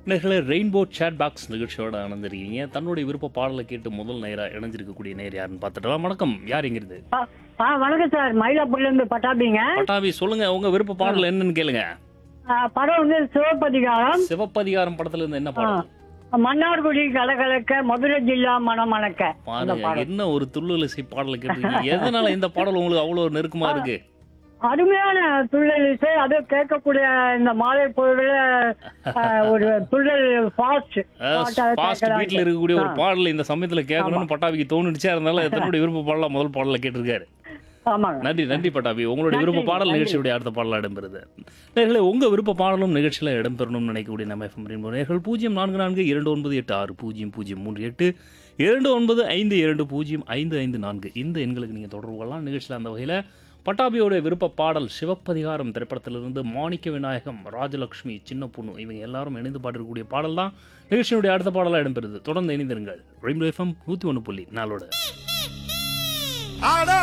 நேர்களே rainbow chat box நிகழ்ச்சியோட அணைஞ்சிருக்கீங்க தன்னுடைய விருப்ப பாடலை கேட்டு முதல் நேராக இணைஞ்சிருக்கக்கூடிய நேர் யாருன்னு பார்த்துட்டு வணக்கம் யார் எங்கிறது ஆ ஆ, வணக்கம் சார் மயிலாப்பூர்ல இருந்து பட்டாபிங்க பட்டாபி சொல்லுங்க உங்க விருப்ப பாடல் என்னன்னு கேளுங்க ஆ, படம் வந்து சிவப்பதிகாரம் சிவப்பதிகாரம் படத்துல இருந்து என்ன ஆ, பாடல் மன்னார்குடி கலகலக்க மதுரை ஜில்லா மணமணக்க அந்த பாருங்க பாடல் என்ன ஒரு துள்ளல் இசை பாடலை கேட்டிருக்கீங்க எதனால இந்த பாடல் உங்களுக்கு அவ்வளவு நெருக்கமா இருக்கு அருமையான துள்ளல் இசை அது கேட்கக்கூடிய இந்த மாலை பொழுதுல ஆ, ஒரு துள்ளல் ஃபாஸ்ட் ஃபாஸ்ட் பீட்ல இருக்கக்கூடிய ஒரு பாடல் இந்த சமயத்துல கேட்கணும்னு பட்டாபிக்கு தோணுடுச்சு அதனால தன்னுடைய விருப்ப பாடலாம் முதல் பாடல கேட்டிருக்காரு ஆமாங்க நன்றி நன்றி பட்டாபி உங்களுடைய நன்றி, விருப்ப பாடல் நன்றி. நிகழ்ச்சியுடைய அடுத்த பாடலாம் இடம்பெறுது நேர்களே உங்க விருப்ப பாடலும் நிகழ்ச்சியில் இடம்பெறணும்னு நினைக்கக்கூடிய நம்ம எஃப்எம் ரெயின்போ நேர்கள் பூஜ்ஜியம் நான்கு நான்கு இரண்டு ஒன்பது எட்டு ஆறு பூஜ்ஜியம் பூஜ்ஜியம் மூன்று எட்டு இரண்டு ஒன்பது ஐந்து இரண்டு பூஜ்ஜியம் ஐந்து ஐந்து நான்கு இந்த எண்களுக்கு நீங்கள் தொடர்பு கொள்ளலாம் நிகழ்ச்சியில் அந்த வகையில் பட்டாபியோடைய விருப்ப பாடல் சிவப்பதிகாரம் திரைப்படத்திலிருந்து மாணிக்க விநாயகம் ராஜலக்ஷ்மி சின்ன பொண்ணு இவங்க எல்லாரும் இணைந்து பாடிருக்கக்கூடிய பாடல் தான் நிகழ்ச்சியினுடைய அடுத்த பாடலாக இடம்பெறுது தொடர்ந்து இணைந்திருங்கள் ரெயின்போ எஃப்எம் நூற்றி ஒன்று புள்ளி நாளோட அட